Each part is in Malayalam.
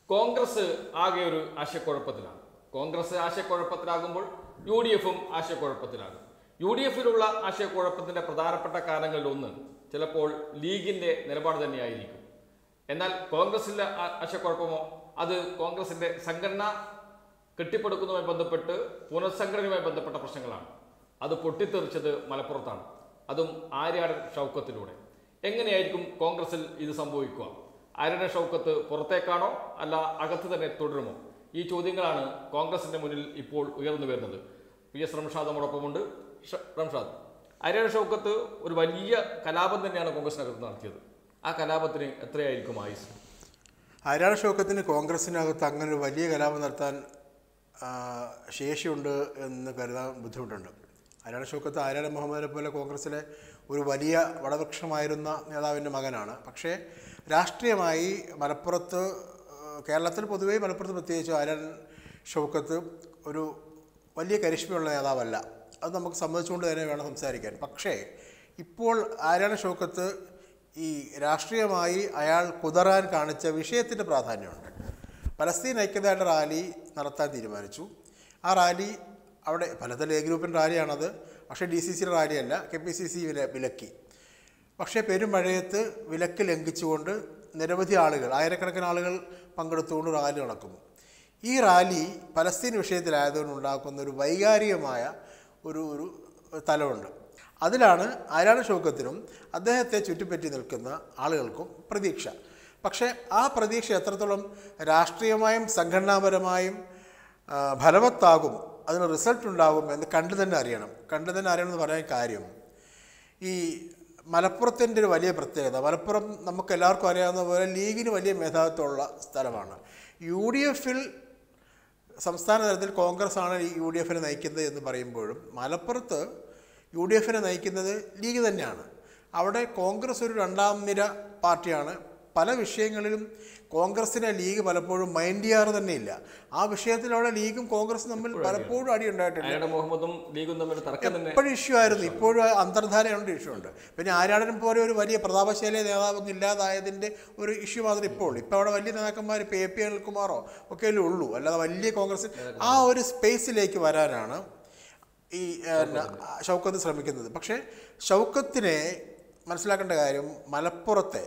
കോൺഗ്രസ് ആകെ ഒരു ആശയക്കുഴപ്പത്തിലാണ് കോൺഗ്രസ് ആശയക്കുഴപ്പത്തിലാകുമ്പോൾ യു ഡി എഫും ആശയക്കുഴപ്പത്തിലാകും യു ഡി എഫിലുള്ള ആശയക്കുഴപ്പത്തിന്റെ പ്രധാനപ്പെട്ട കാരണങ്ങളിൽ ഒന്ന് ചിലപ്പോൾ ലീഗിന്റെ നിലപാട് തന്നെയായിരിക്കും എന്നാൽ കോൺഗ്രസിലെ ആ- ആശയക്കുഴപ്പമോ അത് കോൺഗ്രസിന്റെ സംഘടന കെട്ടിപ്പടുക്കുന്നതുമായി ബന്ധപ്പെട്ട് പുനഃസംഘടനയുമായി ബന്ധപ്പെട്ട പ്രശ്നങ്ങളാണ് അത് പൊട്ടിത്തെറിച്ചത് മലപ്പുറത്താണ് അതും ആര്യാടൻ ഷൗക്കത്തിലൂടെ എങ്ങനെയായിരിക്കും കോൺഗ്രസിൽ ഇത് സംഭവിക്കുക ആര്യാടൻ ഷൗക്കത്ത് പുറത്തേക്കാണോ അല്ല അകത്ത് തന്നെ തുടരുമോ ഈ ചോദ്യങ്ങളാണ് കോൺഗ്രസിന്റെ മുന്നിൽ ഇപ്പോൾ ഉയർന്നു വരുന്നത് പി എസ് റംഷാദ് നമ്മോടൊപ്പമുണ്ട് ഷ- റംഷാദ് ആര്യാടൻ ഷൗക്കത്ത് ഒരു വലിയ കലാപം തന്നെയാണ് കോൺഗ്രസിനകത്ത് നടത്തിയത് ആ കലാപത്തിന് എത്രയായിരിക്കും ആയുസ് ആര്യാട ഷൗക്കത്തിന് കോൺഗ്രസിനകത്ത് അങ്ങനെ ഒരു വലിയ കലാപം നടത്താൻ ആ, ശേഷിയുണ്ട് എന്ന് കരുതാൻ ബുദ്ധിമുട്ടുണ്ട് ആര്യാട ഷൗക്കത്ത് ആര്യാട മുഹമ്മദിനെ പോലെ കോൺഗ്രസിലെ ഒരു വലിയ വടവൃക്ഷമായിരുന്ന നേതാവിൻ്റെ മകനാണ് പക്ഷേ രാഷ്ട്രീയമായി മലപ്പുറത്ത് ആ, കേരളത്തിൽ പൊതുവേ മലപ്പുറത്ത് പ്രത്യേകിച്ച് ആര്യാടൻ ഷൗക്കത്ത് ഒരു വലിയ കരിഷ്മയുള്ള നേതാവല്ല അത് നമുക്ക് സമ്മതിച്ചുകൊണ്ട് തന്നെ വേണം സംസാരിക്കാൻ പക്ഷേ ഇപ്പോൾ ആര്യാട ഷൗക്കത്ത് ഈ രാഷ്ട്രീയമായി അയാൾ കുതറാൻ കാണിച്ച വിഷയത്തിൻ്റെ പ്രാധാന്യമുണ്ട് പലസ്തീൻ ഐക്യതയുടെ റാലി നടത്താൻ തീരുമാനിച്ചു ആ റാലി അവിടെ ഫലത്തിൽ എ ഗ്രൂപ്പിൻ്റെ റാലിയാണത് പക്ഷേ ഡി സി സിയുടെ റാലിയല്ല കെ പി സി സി വില വിലക്കി പക്ഷേ പെരുമഴയത്ത് വിലക്ക് ലംഘിച്ചുകൊണ്ട് നിരവധി ആളുകൾ ആയിരക്കണക്കിന് ആളുകൾ പങ്കെടുത്തുകൊണ്ട് റാലി നടക്കുന്നു ഈ റാലി പലസ്തീൻ വിഷയത്തിലായതുകൊണ്ട് ഉണ്ടാക്കുന്ന ഒരു വൈകാരികമായ ഒരു ഒരു തലമുണ്ട് അതിലാണ് ആരാണ് ഷൗക്കത്തിനും അദ്ദേഹത്തെ ചുറ്റിപ്പറ്റി നിൽക്കുന്ന ആളുകൾക്കും പ്രതീക്ഷ പക്ഷേ ആ പ്രതീക്ഷ എത്രത്തോളം രാഷ്ട്രീയമായും സംഘടനാപരമായും ആ, ഫലവത്താകും അതിന് റിസൾട്ട് ഉണ്ടാകും എന്ന് കണ്ടു തന്നെ അറിയണം കണ്ടു തന്നെ അറിയണം എന്ന് പറയാൻ കാര്യം ഈ മലപ്പുറത്തിൻ്റെ ഒരു വലിയ പ്രത്യേകത മലപ്പുറം നമുക്ക് എല്ലാവർക്കും അറിയാവുന്ന പോലെ ലീഗിന് വലിയ മേധാവിത്വമുള്ള സ്ഥലമാണ് യു ഡി എഫിൽ സംസ്ഥാന തലത്തിൽ കോൺഗ്രസ് ആണ് ഈ യു ഡി എഫിനെ നയിക്കുന്നത് എന്ന് പറയുമ്പോഴും മലപ്പുറത്ത് യു ഡി എഫിനെ നയിക്കുന്നത് ലീഗ് തന്നെയാണ് അവിടെ കോൺഗ്രസ് ഒരു രണ്ടാം നിര പാർട്ടിയാണ് പല വിഷയങ്ങളിലും കോൺഗ്രസിനെ ലീഗ് പലപ്പോഴും മൈൻഡ് ചെയ്യാറ് തന്നെയില്ല ആ വിഷയത്തിൽ അവിടെ ലീഗും കോൺഗ്രസും തമ്മിൽ പലപ്പോഴും അടി ഉണ്ടായിട്ടുണ്ട് അയാളുടെ മുഹമ്മദും ലീഗും തമ്മിൽ തർക്കം തന്നെ എപ്പോഴും ഇഷ്യൂ ആയിരുന്നു ഇപ്പോഴും അന്തർധാരയുണ്ട് ഇഷ്യൂ ഉണ്ട് പിന്നെ ആര്യാടൻ പോലെ ഒരു വലിയ പ്രതാപശാലി നേതാവൊന്നും ഇല്ലാതായതിൻ്റെ ഒരു ഇഷ്യൂ മാത്രമേ ഇപ്പോൾ ഉള്ളൂ ഇപ്പോൾ അവിടെ വലിയ നേതാക്കന്മാർ ഇപ്പോൾ എ പി അനിൽകുമാറോ ഒക്കെ അല്ലേ ഉള്ളൂ അല്ലാതെ വലിയ കോൺഗ്രസ് ആ ഒരു സ്പേസിലേക്ക് വരാനാണ് ഈ പിന്നെ, ഷൗക്കത്ത് ശ്രമിക്കുന്നത് പക്ഷേ ഷൗക്കത്തിനെ മനസ്സിലാക്കേണ്ട കാര്യം മലപ്പുറത്തെ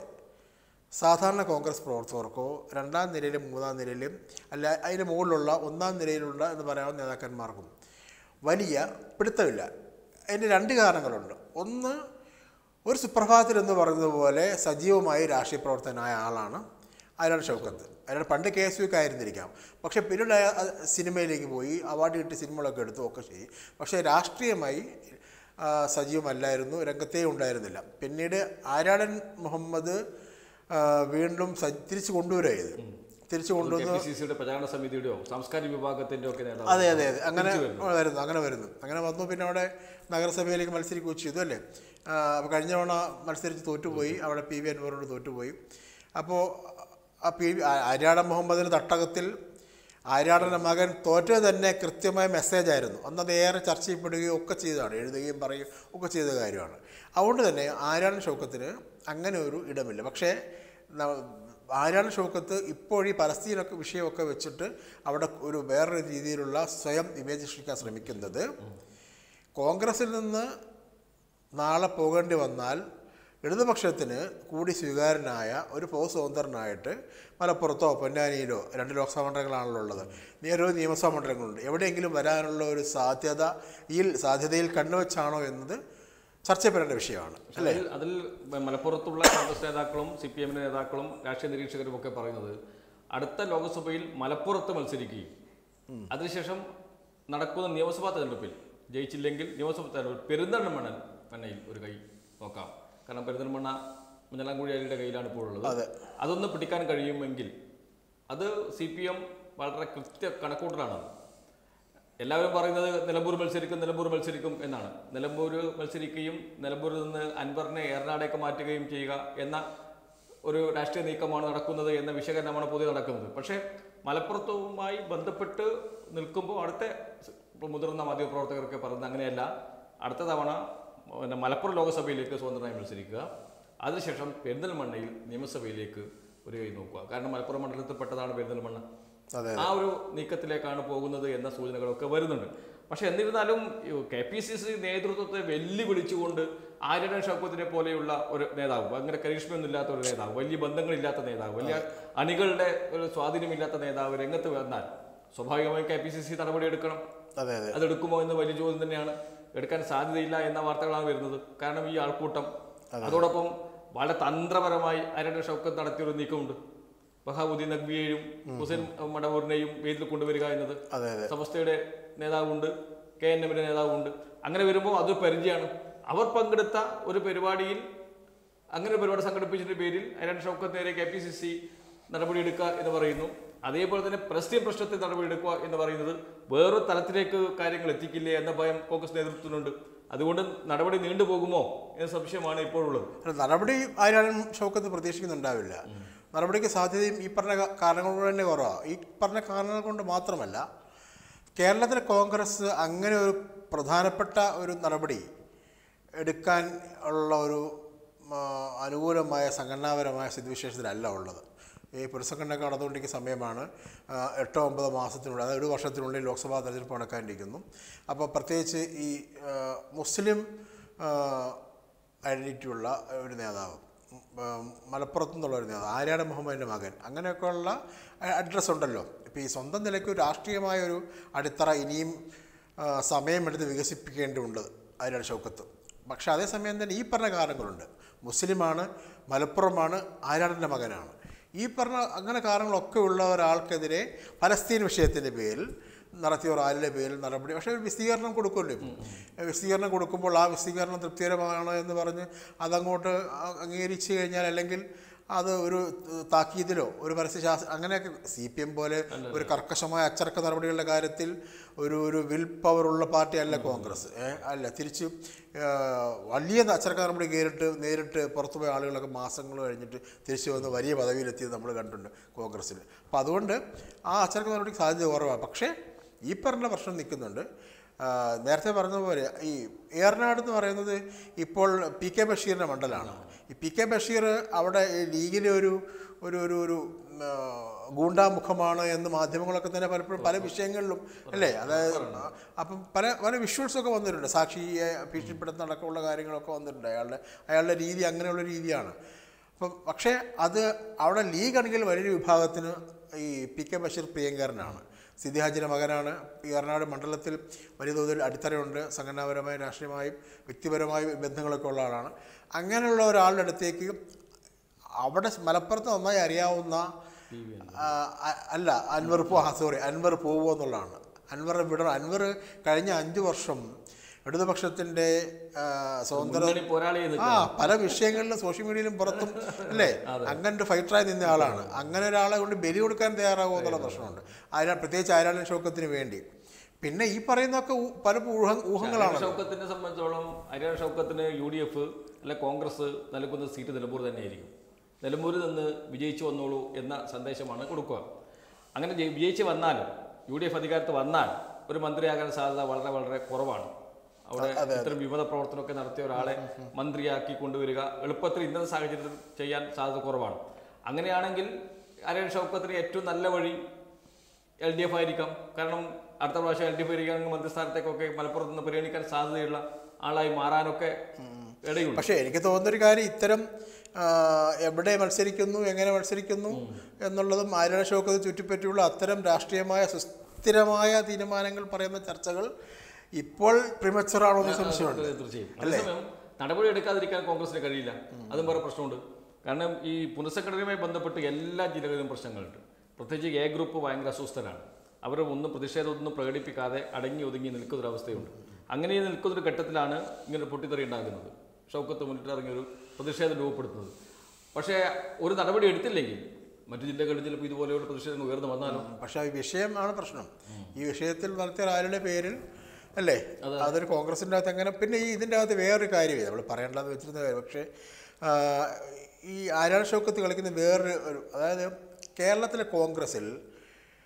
സാധാരണ കോൺഗ്രസ് പ്രവർത്തകർക്കോ രണ്ടാം നിരയിലും മൂന്നാം നിരയിലും അല്ല അതിന് മുകളിലുള്ള ഒന്നാം നിരയിലുള്ള എന്ന് പറയാവുന്ന നേതാക്കന്മാർക്കും വലിയ പിടുത്തമില്ല അതിന് രണ്ട് കാരണങ്ങളുണ്ട് ഒന്ന് ഒരു സുപ്രഭാതത്തിൽ എന്ന് പറയുന്നത് പോലെ സജീവമായി രാഷ്ട്രീയ പ്രവർത്തകനായ ആളാണ് അയാൾ ഷൗക്കത്ത് അയാൾ പണ്ട് കെ എസ് യുക്ക് ആയിരുന്നിരിക്കാം പക്ഷേ പിന്നീട് അയാൾ അത് സിനിമയിലേക്ക് പോയി അവാർഡ് കിട്ടി സിനിമകളൊക്കെ എടുത്തു ഒക്കെ ചെയ്യും പക്ഷേ രാഷ്ട്രീയമായി ആ, സജീവമല്ലായിരുന്നു രംഗത്തേ ഉണ്ടായിരുന്നില്ല പിന്നീട് ആരാടൻ മുഹമ്മദ് ആ, വീണ്ടും സ- തിരിച്ചു കൊണ്ടുവരിക തിരിച്ചു കെ കൊണ്ടുവന്ന് പി സി സിയുടെ പ്രചാരണ സമിതിയുടെയോ സാംസ്കാരിക വിഭാഗത്തിന്റെ ഒക്കെ നേതാവ് അതെ അതെ അതെ അങ്ങനെ വരുന്നു അങ്ങനെ വരുന്നു അങ്ങനെ വന്നു പിന്നെ അവിടെ നഗരസഭയിലേക്ക് മത്സരിക്കുകയും ചെയ്തു അല്ലേ ആ, അപ്പോൾ കഴിഞ്ഞ തവണ മത്സരിച്ച് തോറ്റുപോയി അവിടെ പി വി അൻവറിനോട് തോറ്റുപോയി അപ്പോൾ ആ പി വി ആര്യാട മുഹമ്മദിന് തട്ടകത്തിൽ ആര്യാടൻ്റെ മകൻ തോറ്റത് തന്നെ കൃത്യമായ മെസ്സേജ് ആയിരുന്നു അന്നത് ഏറെ ചർച്ച ചെയ്യപ്പെടുകയും ഒക്കെ ചെയ്തതാണ് എഴുതുകയും പറയുകയും ഒക്കെ ചെയ്ത കാര്യമാണ് അതുകൊണ്ട് തന്നെ ആര്യാടൻ ഷൗക്കത്തിന് അങ്ങനെ ഒരു ഇടമില്ല പക്ഷേ ന- ആര്യാടൻ ഷൗക്കത്ത് ഇപ്പോൾ ഈ പലസ്തീനൊക്കെ വിഷയമൊക്കെ വെച്ചിട്ട് അവിടെ ഒരു വേറൊരു രീതിയിലുള്ള സ്വയം ഇമേജ് സൃഷ്ടിക്കാൻ ശ്രമിക്കുന്നത് കോൺഗ്രസിൽ നിന്ന് നാളെ പോകേണ്ടി വന്നാൽ ഇടതുപക്ഷത്തിന് കൂടി സ്വീകാര്യനായ ഒരു പൊതു സ്വതന്ത്രനായിട്ട് മലപ്പുറത്തോ പൊന്നാനിയിലോ രണ്ട് ലോക്സഭാ മണ്ഡലങ്ങളാണല്ലോ ഉള്ളത് നിരവധി നിയമസഭാ മണ്ഡലങ്ങളുണ്ട് എവിടെയെങ്കിലും വരാനുള്ള ഒരു സാധ്യതയിൽ സാധ്യതയിൽ കണ്ണുവെച്ചാണോ എന്നത് ചർച്ച ചെയ്യപ്പെടേണ്ട വിഷയമാണ് അല്ലേ അതിൽ അതിൽ മലപ്പുറത്തുള്ള കോൺഗ്രസ് നേതാക്കളും സി പി എമ്മിന്റെ നേതാക്കളും രാഷ്ട്രീയ നിരീക്ഷകരും ഒക്കെ പറയുന്നത് അടുത്ത ലോക്സഭയിൽ മലപ്പുറത്ത് മത്സരിക്കുകയും അതിനുശേഷം നടക്കുന്ന നിയമസഭാ തെരഞ്ഞെടുപ്പിൽ ജയിച്ചില്ലെങ്കിൽ നിയമസഭാ തെരഞ്ഞെടുപ്പിൽ പെരുന്തൽമണ്ണ മണ്ണയിൽ ഒരു കൈ നോക്കാം കാരണം പെരുന്തൽമണ്ണ മുഞ്ഞലാംകുഴി അലിയുടെ കയ്യിലാണ് ഇപ്പോഴുള്ളത് അതെ. അതൊന്ന് പിടിക്കാൻ കഴിയുമെങ്കിൽ അത് സി പി എം വളരെ കൃത്യ കണക്കൂട്ടലാണത് എല്ലാവരും പറയുന്നത് നിലമ്പൂർ മത്സരിക്കും നിലമ്പൂർ മത്സരിക്കും എന്നാണ് നിലമ്പൂർ മത്സരിക്കുകയും നിലമ്പൂരിൽ നിന്ന് അൻവറിനെ ഏറനാടേക്ക് മാറ്റുകയും ചെയ്യുക എന്ന ഒരു രാഷ്ട്രീയ നീക്കമാണ് നടക്കുന്നത് എന്ന വിശകലനമാണ് പൊതുവെ നടക്കുന്നത് പക്ഷേ മലപ്പുറത്തുമായി ബന്ധപ്പെട്ട് നിൽക്കുമ്പോൾ അടുത്ത മുതിർന്ന മാധ്യമപ്രവർത്തകരൊക്കെ പറയുന്നത് അങ്ങനെയല്ല അടുത്ത തവണ പിന്നെ മലപ്പുറം ലോക്സഭയിലേക്ക് സ്വതന്ത്രമായി മത്സരിക്കുക അതിനുശേഷം പെരിന്തൽമണ്ണയിൽ നിയമസഭയിലേക്ക് ഒരു കൈ നോക്കുക കാരണം മലപ്പുറം മണ്ഡലത്തിൽ പെട്ടതാണ് പെരിന്തൽമണ്ണ അതെ ആ ഒരു നീക്കത്തിലേക്കാണ് പോകുന്നത് എന്ന സൂചനകളൊക്കെ വരുന്നുണ്ട് പക്ഷെ എന്നിരുന്നാലും കെ പി സി സി നേതൃത്വത്തെ വെല്ലുവിളിച്ചുകൊണ്ട് ആര്യടൻ ഷൗക്കത്തിനെ പോലെയുള്ള ഒരു നേതാവ് ഭയങ്കര കരിഷ്മയൊന്നും ഇല്ലാത്ത ഒരു നേതാവ് വലിയ ബന്ധങ്ങളില്ലാത്ത നേതാവ് വലിയ അണികളുടെ ഒരു സ്വാധീനമില്ലാത്ത നേതാവ് രംഗത്ത് വന്നാൽ സ്വാഭാവികമായും കെ പി സി സി നടപടി എടുക്കണം അതെ അതെ അതെടുക്കുമോ എന്ന് വലിയ ചോദ്യം തന്നെയാണ് എടുക്കാൻ സാധ്യതയില്ല എന്ന വാർത്തകളാണ് വരുന്നത് കാരണം ഈ ആൾക്കൂട്ടം അതോടൊപ്പം വളരെ തന്ത്രപരമായി അരയുടെ ഷൗക്കത്ത് നടത്തിയൊരു നീക്കമുണ്ട് ബഹാബുദ്ദീൻ നഖ്വിയെയും ഹുസൈൻ മടവൂരിനെയും വേദിയിൽ കൊണ്ടുവരിക എന്നത് അതെ അതെ സമസ്തയുടെ നേതാവുണ്ട് കെ എൻ എമ്മിന്റെ നേതാവുണ്ട് അങ്ങനെ വരുമ്പോൾ അതൊരു പരിചയമാണ് അവർ പങ്കെടുത്ത ഒരു പരിപാടിയിൽ അങ്ങനെ ഒരു പരിപാടി സംഘടിപ്പിച്ചതിന്റെ പേരിൽ അരൺ ഷൗക്കത്ത് നേരെ കെ പി സി സി നടപടിയെടുക്കുക എന്ന് പറയുന്നു അതേപോലെ തന്നെ പ്രസ്തീൻ പ്രശ്നത്തിൽ നടപടിയെടുക്കുക എന്ന് പറയുന്നത് വേറൊരു തലത്തിലേക്ക് കാര്യങ്ങൾ എത്തിക്കില്ലേ എന്ന ഭയം കോൺഗ്രസ് നേതൃത്വത്തിനുണ്ട് അതുകൊണ്ട് നടപടി നീണ്ടുപോകുമോ എന്ന സംശയമാണ് ഇപ്പോഴുള്ളത് അല്ല, നടപടി ആരാലും ഷൗക്കത്ത് പ്രതീക്ഷിക്കുന്നുണ്ടാവില്ല നടപടിക്ക് സാധ്യതയും ഈ പറഞ്ഞ കാ- കാരണങ്ങൾ കൊണ്ട് തന്നെ കുറവാണ് ഈ പറഞ്ഞ കാരണങ്ങൾ കൊണ്ട് മാത്രമല്ല കേരളത്തിലെ കോൺഗ്രസ് അങ്ങനെ ഒരു പ്രധാനപ്പെട്ട ഒരു നടപടി എടുക്കാൻ ഉള്ള ഒരു ആ, അനുകൂലമായ സംഘടനാപരമായ സ്ഥിതിവിശേഷത്തിലല്ല ഉള്ളത് ഈ പുനഃസംഘടനയൊക്കെ നടന്നുകൊണ്ടിരിക്കുന്ന സമയമാണ് ആ, എട്ടോ ഒമ്പതോ മാസത്തിനുള്ളിൽ അതായത് ഒരു വർഷത്തിനുള്ളിൽ ലോക്സഭാ തെരഞ്ഞെടുപ്പ് നടക്കാനിരിക്കുന്നു അപ്പോൾ പ്രത്യേകിച്ച് ഈ ആ, മുസ്ലിം ഐഡൻറ്റിറ്റി ഉള്ള ഒരു നേതാവ് ഉം, മലപ്പുറത്തു നിന്നുള്ള ഒരു നേതാവ് ആര്യാട് മുഹമ്മദിൻ്റെ മകൻ അങ്ങനെയൊക്കെയുള്ള അഡ്രസ്സ് ഉണ്ടല്ലോ ഇപ്പോൾ ഈ സ്വന്തം നിലയ്ക്ക് ഒരു രാഷ്ട്രീയമായ ഒരു അടിത്തറ ഇനിയും ആ, സമയമെടുത്ത് വികസിപ്പിക്കേണ്ടതുണ്ട് ആര്യാട് ഷൗക്കത്ത് പക്ഷേ അതേസമയം തന്നെ ഈ പറഞ്ഞ കാരണങ്ങളുണ്ട് മുസ്ലിമാണ് മലപ്പുറമാണ് ആര്യാടിൻ്റെ മകനാണ് ഈ പറഞ്ഞ അങ്ങനെ കാരണങ്ങളൊക്കെ ഉള്ള ഒരാൾക്കെതിരെ ഫലസ്തീൻ വിഷയത്തിൻ്റെ പേരിൽ നടത്തിയ ഒരു ആരുടെ പേരിൽ നടപടി പക്ഷേ ഒരു വിശദീകരണം കൊടുക്കുമല്ലോ ഇപ്പോൾ വിശദീകരണം കൊടുക്കുമ്പോൾ ആ വിശദീകരണം തൃപ്തികരമാണ് എന്ന് പറഞ്ഞ് അതങ്ങോട്ട് അ- അംഗീകരിച്ച് കഴിഞ്ഞാൽ അല്ലെങ്കിൽ അത് ഒരു താക്കീതിലോ ഒരു പരസ്യശാസ്ത്ര അങ്ങനെയൊക്കെ സി പി എം പോലെ ഒരു കർക്കശമായ അച്ചടക്ക നടപടികളുടെ കാര്യത്തിൽ ഒരു ഒരു വിൽ പവർ ഉള്ള പാർട്ടി അല്ല കോൺഗ്രസ് ഏ, അല്ല തിരിച്ച് ആ, വലിയ അച്ചടക്ക നടപടി നേരിട്ട് നേരിട്ട് പുറത്തുപോയ ആളുകളൊക്കെ മാസങ്ങൾ കഴിഞ്ഞിട്ട് തിരിച്ചു വന്ന് വലിയ പദവിയിലെത്തിയത് നമ്മൾ കണ്ടിട്ടുണ്ട് കോൺഗ്രസ്സിൽ അപ്പോൾ അതുകൊണ്ട് ആ അച്ചടക്ക നടപടിക്ക് സാധ്യത കുറവാണ് പക്ഷേ ഈ പറഞ്ഞ പ്രശ്നം നിൽക്കുന്നുണ്ട് ആ, നേരത്തെ പറഞ്ഞതുപോലെ ഈ ഏറനാട് എന്ന് പറയുന്നത് ഇപ്പോൾ പി കെ ബഷീറിൻ്റെ മണ്ഡലമാണ് ഈ പി കെ ബഷീർ അവിടെ ഈ ലീഗിലെ ഒരു ഒരു ഒരു ഒരു ഉം, ആ, ഗൂണ്ടാമുഖമാണ് എന്ന് മാധ്യമങ്ങളൊക്കെ തന്നെ പലപ്പോഴും പല വിഷയങ്ങളിലും അല്ലേ അതായത് ആ, അപ്പം പല പല വിഷ്വൽസൊക്കെ വന്നിട്ടുണ്ട് സാക്ഷിയെ ഭീഷണിപ്പെടുത്തുന്ന അടക്കമുള്ള കാര്യങ്ങളൊക്കെ വന്നിട്ടുണ്ട് അയാളുടെ അയാളുടെ രീതി അങ്ങനെയുള്ള രീതിയാണ് അപ്പം പക്ഷേ അത് അവിടെ ലീഗ് ആണെങ്കിൽ വലിയൊരു വിഭാഗത്തിന് ഈ പി കെ ബഷീർ പ്രിയങ്കരനാണ് സിദ്ദിഹാജിൻ്റെ മകനാണ് ഈ എറണാകുളം മണ്ഡലത്തിൽ വലിയ തോതിൽ അടിത്തറയുണ്ട് സംഘടനാപരമായും രാഷ്ട്രീയമായും വ്യക്തിപരമായും ബന്ധങ്ങളൊക്കെ ഉള്ള ആളാണ് അങ്ങനെയുള്ള ഒരാളുടെ അടുത്തേക്ക് അവിടെ മലപ്പുറത്ത് നന്നായി അറിയാവുന്ന ആ, അ- അല്ല അൻവർ പോ സോറി അൻവർ പോവുക എന്നുള്ളതാണ് അൻവർ വിടണം അൻവർ കഴിഞ്ഞ അഞ്ച് വർഷം ഇടതുപക്ഷത്തിൻ്റെ ആ, സ്വതന്ത്ര മുന്നണി പോരാളി എന്ന് ആ പല വിഷയങ്ങളിലും സോഷ്യൽ മീഡിയയിലും പുറത്തും അല്ലേ അങ്ങനെ ഒരു ഫൈറ്ററായി നിന്ന ആളാണ് അങ്ങനെ ഒരാളെ കൊണ്ട് ബലി കൊടുക്കാൻ തയ്യാറാകുമോ എന്നുള്ള പ്രശ്നമുണ്ട് ആരാ പ്രത്യേകിച്ച് ആരാധന ഷോക്കത്തിന് വേണ്ടി പിന്നെ ഈ പറയുന്നതൊക്കെ ഊ- പല ഊഹ ഊഹങ്ങളാണ് ഷൗക്കത്തിനെ സംബന്ധിച്ചോളം ഹരിയാന ഷൗക്കത്തിന് യു ഡി എഫ് അല്ലെ കോൺഗ്രസ് നൽകുന്ന സീറ്റ് നിലമ്പൂർ തന്നെയായിരിക്കും നിലമ്പൂരിൽ നിന്ന് വിജയിച്ചു വന്നോളൂ എന്ന സന്ദേശമാണ് കൊടുക്കുക അങ്ങനെ ജയി- വിജയിച്ച് വന്നാലും യു ഡി എഫ് അധികാരത്ത് വന്നാൽ ഒരു മന്ത്രിയാകാൻ സാധ്യത വളരെ വളരെ കുറവാണ് അവിടെ ഇത്തരം വിമത പ്രവർത്തനമൊക്കെ നടത്തിയ ഒരാളെ മന്ത്രിയാക്കി കൊണ്ടുവരിക എളുപ്പത്തിൽ ഇന്നത്തെ സാഹചര്യത്തിൽ ചെയ്യാൻ സാധ്യത കുറവാണ് അങ്ങനെയാണെങ്കിൽ അരയൻ ഷൗക്കത്തിന് ഏറ്റവും നല്ല വഴി എൽ ഡി എഫ് ആയിരിക്കാം കാരണം അടുത്ത പ്രാവശ്യം എൽ ഡി എഫ് ആയിരിക്കുകയാണെങ്കിൽ മന്ത്രിസ്ഥാനത്തേക്കൊക്കെ മലപ്പുറത്ത് നിന്ന് പരിഗണിക്കാൻ സാധ്യതയുള്ള ആളായി മാറാനൊക്കെ ഇടയുണ്ട് പക്ഷേ എനിക്ക് തോന്നുന്നൊരു കാര്യം ഇത്തരം ആ, എവിടെ മത്സരിക്കുന്നു എങ്ങനെ മത്സരിക്കുന്നു എന്നുള്ളതും ആരാധന ഷോക്കത്ത് ചുറ്റിപ്പറ്റിയുള്ള അത്തരം രാഷ്ട്രീയമായ സുസ്ഥിരമായ തീരുമാനങ്ങൾ പറയുന്ന ചർച്ചകൾ ഇപ്പോൾ പ്രിമച്ചറാണോ എന്ന് സംശയമുണ്ട് തീർച്ചയായും അതേസമയം നടപടി എടുക്കാതിരിക്കാൻ കോൺഗ്രസിന് കഴിയില്ല അതും വേറെ പ്രശ്നമുണ്ട് കാരണം ഈ പുനഃസംഘടനയുമായി ബന്ധപ്പെട്ട് എല്ലാ ജില്ലകളിലും പ്രശ്നങ്ങളുണ്ട് പ്രത്യേകിച്ച് എ ഗ്രൂപ്പ് ഭയങ്കര അസ്വസ്ഥരാണ് അവർ ഒന്നും പ്രതിഷേധമൊന്നും പ്രകടിപ്പിക്കാതെ അടങ്ങി ഒതുങ്ങി നിൽക്കുന്നൊരവസ്ഥയുണ്ട് അങ്ങനെ നിൽക്കുന്നൊരു ഘട്ടത്തിലാണ് ഇങ്ങനെ പൊട്ടിത്തെറി ഉണ്ടാകുന്നത് ഷൗക്കത്ത് മുന്നിട്ടിറങ്ങിയൊരു പ്രതിഷേധം രൂപപ്പെടുത്തുന്നത് പക്ഷേ ഒരു നടപടി എടുത്തില്ലെങ്കിൽ മറ്റു ജില്ലകളിൽ ചിലപ്പോൾ ഇതുപോലെയുള്ള പ്രതിഷേധങ്ങൾ ഉയർന്നു വന്നാലും പക്ഷേ ഈ വിഷയമാണ് പ്രശ്നം ഈ വിഷയത്തിൽ നടത്തിയ ആരുടെ പേരിൽ അല്ലേ അതൊരു കോൺഗ്രസിൻ്റെ അകത്ത് എങ്ങനെ പിന്നെ ഈ ഇതിൻ്റെ അകത്ത് വേറൊരു കാര്യമേ നമ്മൾ പറയേണ്ടതെന്ന് വെച്ചിരുന്ന കാര്യം പക്ഷേ ആ, ഈ ആരാൾ ഷൗക്കത്ത് കളിക്കുന്ന വേറൊരു ഒരു അതായത് കേരളത്തിലെ കോൺഗ്രസ്സിൽ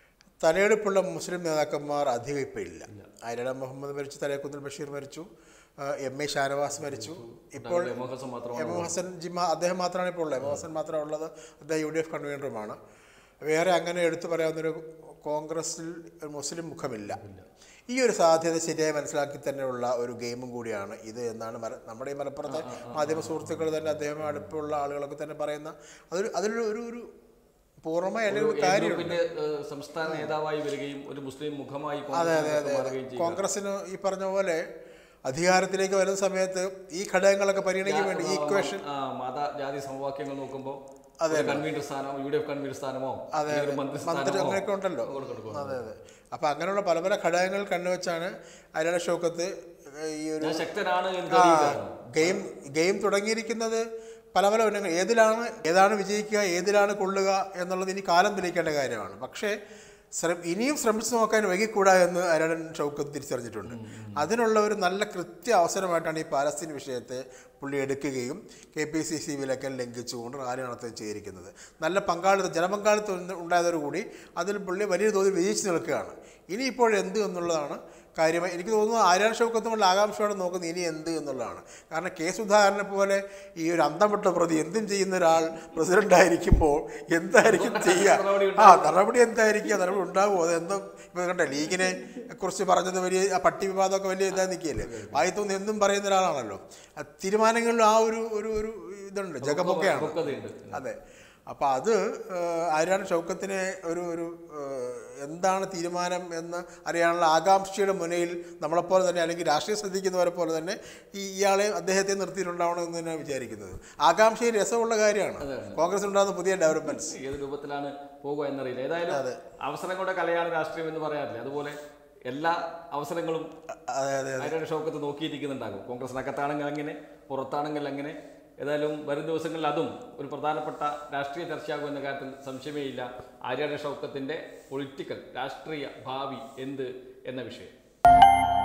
തലയെടുപ്പുള്ള മുസ്ലിം നേതാക്കന്മാർ അധികം ഇപ്പം ഇല്ല ആയിരം മുഹമ്മദ് മരിച്ചു തലേക്കുന്നിൽ ബഷീർ മരിച്ചു എം എ ഷാനവാസ് മരിച്ചു ഇപ്പോൾ എം എ ഹസൻ മാത്രമാണ് എം എം ഹസൻ ജിമ്മ അദ്ദേഹം മാത്രമാണ് ഇപ്പോൾ ഉള്ളത് എം എം ഹസൻ മാത്രമേ ഉള്ളത് അദ്ദേഹം യു ഡി എഫ് കൺവീനറുമാണ് വേറെ അങ്ങനെ എടുത്തു പറയാവുന്നൊരു കോൺഗ്രസിൽ ഒരു മുസ്ലിം മുഖമില്ല ഈ ഒരു സാധ്യത ശരിയായി മനസ്സിലാക്കി തന്നെയുള്ള ഒരു ഗെയിമും കൂടിയാണ് ഇത് എന്നാണ് മല- നമ്മുടെ ഈ മലപ്പുറത്തെ മാധ്യമ സുഹൃത്തുക്കൾ തന്നെ അദ്ദേഹം അടുപ്പുള്ള ആളുകളൊക്കെ തന്നെ പറയുന്ന അതൊരു അതിലൊരു ഒരു ഒരു പൂർണ്ണമായി അല്ലെങ്കിൽ ഒരു കാര്യമുണ്ട് ഗ്രൂപ്പിന്റെ ഏഹ്, സംസ്ഥാന നേതാവായി വരികയും ഒരു മുസ്ലിം മുഖമായി അതെ അതെ കോൺഗ്രസിനകത്ത് അതെ അതെ മാറുകയും ചെയ്യുക കോൺഗ്രസിന് ഈ പറഞ്ഞ പോലെ അധികാരത്തിലേക്ക് വരുന്ന സമയത്ത് ഈ ഘടകങ്ങളൊക്കെ പരിഗണിക്കാൻ വേണ്ടി ഈക്വേഷൻ ആ, മത ജാതി സമവാക്യങ്ങൾ നോക്കുമ്പോൾ അതെ, കൺവീനർ സ്ഥാനമോ യു ഡി എഫ് കൺവീനർ സ്ഥാനമോ അതെ, അല്ലെങ്കിൽ ഒരു അതെ. മന്ത്രി മന്ത്രി സ്ഥാനമോ അങ്ങനെയൊക്കെ ഉണ്ടല്ലോ കൊടുക്കും. അതെ അതെ അപ്പം അങ്ങനെയുള്ള പല പല ഘടകങ്ങൾ കണ്ണുവെച്ചാണ് അയാളുടെ ഷോക്കത്ത് ഈ ഒരു ഞാൻ ശക്തനാണ് എന്ന് ആ, തെളിയിക്കുകയാണ്. ഗെയിം ഗെയിം തുടങ്ങിയിരിക്കുന്നത് പല പല ഉന്നങ്ങൾ ഏതിലാണ് ഏതാണ് വിജയിക്കുക ഏതിലാണ് കൊള്ളുക എന്നുള്ളത് ഇനി കാലം തെളിയിക്കേണ്ട കാര്യമാണ് പക്ഷേ ശ്രമ ഇനിയും ശ്രമിച്ചു നോക്കാൻ വൈകിക്കൂടാ എന്ന് അരടൻ ഷൗക്കത്ത് തിരിച്ചറിഞ്ഞിട്ടുണ്ട് അതിനുള്ള ഒരു നല്ല കൃത്യ അവസരമായിട്ടാണ് ഈ പാലസ്തീൻ വിഷയത്തെ പുള്ളി എടുക്കുകയും കെ പി സി സി വിലക്കൽ ലംഘിച്ചുകൊണ്ട് റാലി നടത്തുകയും ചെയ്തിരിക്കുന്നത് നല്ല പങ്കാളിത്തം ജനപങ്കാളിത്തം ഉണ്ട്- ഉണ്ടായതോടുകൂടി അതിൽ പുള്ളി വലിയ തോതിൽ വിജയിച്ചു നിൽക്കുകയാണ് ഇനി ഇപ്പോൾ എന്ത് എന്നുള്ളതാണ് കാര്യമായി എനിക്ക് തോന്നുന്നു ആര്യാൻ ഷൗക്കത്തുമുള്ള ആകാംക്ഷയോടെ നോക്കുന്നത് ഇനി എന്ത് എന്നുള്ളതാണ് കാരണം കെ സുധാകരനെ പോലെ ഈ ഒരു അന്തം വിട്ട പ്രതി എന്തും ചെയ്യുന്ന ഒരാൾ പ്രസിഡന്റ് ആയിരിക്കുമ്പോൾ എന്തായിരിക്കും ചെയ്യുക ആ നടപടി എന്തായിരിക്കും ആ നടപടി ഉണ്ടാകുമോ അത് എന്തോ ഇപ്പൊ കണ്ടേ ലീഗിനെ കുറിച്ച് പറഞ്ഞത് വലിയ ആ പട്ടി വിവാദമൊക്കെ വലിയ ഇതായി നിൽക്കുകയല്ലേ വായിത്തോന്ന് എന്നും പറയുന്ന ഒരാളാണല്ലോ ആ തീരുമാനങ്ങളിൽ ആ ഒരു ഒരു ഒരു ഇതുണ്ട് ജഗമൊക്കെയാണ് പക്വതയുണ്ട്. അതെ അപ്പോൾ അത് ഏഹ്, ആര്യാൻ ഷൗക്കത്തിനെ ഒരു ഒരു ഏഹ്, എന്താണ് തീരുമാനം എന്ന് അറിയാനുള്ള ആകാംക്ഷയുടെ മുനയിൽ നമ്മളെപ്പോലെ തന്നെ അല്ലെങ്കിൽ രാഷ്ട്രീയം ശ്രദ്ധിക്കുന്നവരെ പോലെ തന്നെ ഈ ഇയാളെ അദ്ദേഹത്തെ നിർത്തിയിട്ടുണ്ടാവണം എന്ന് തന്നെ വിചാരിക്കുന്നത് ആകാംക്ഷയിൽ രസമുള്ള കാര്യമാണ് കോൺഗ്രസ് ഉണ്ടാകുന്ന പുതിയ ഡെവലപ്മെന്റ്സ് ഏത് രൂപത്തിലാണ് പോകുക എന്നറിയില്ല ഏതായാലും അവസരങ്ങളുടെ കലയാണ് രാഷ്ട്രീയം എന്ന് പറയാറില്ല അതുപോലെ എല്ലാ അവസരങ്ങളും അതെ അതെ ആരുടെ ഷോക്കത്ത് നോക്കിയിരിക്കുന്നുണ്ടാകും കോൺഗ്രസിനകത്താണെങ്കിൽ അങ്ങനെ പുറത്താണെങ്കിൽ അങ്ങനെ ഏതായാലും വരും ദിവസങ്ങളിൽ അതും ഒരു പ്രധാനപ്പെട്ട രാഷ്ട്രീയ ചർച്ചയാകും എന്ന കാര്യത്തിൽ സംശയമേ ഇല്ല ആര്യാടെ ഷൗക്കത്തിന്റെ പൊളിറ്റിക്കൽ രാഷ്ട്രീയ ഭാവി എന്ത് എന്ന വിഷയം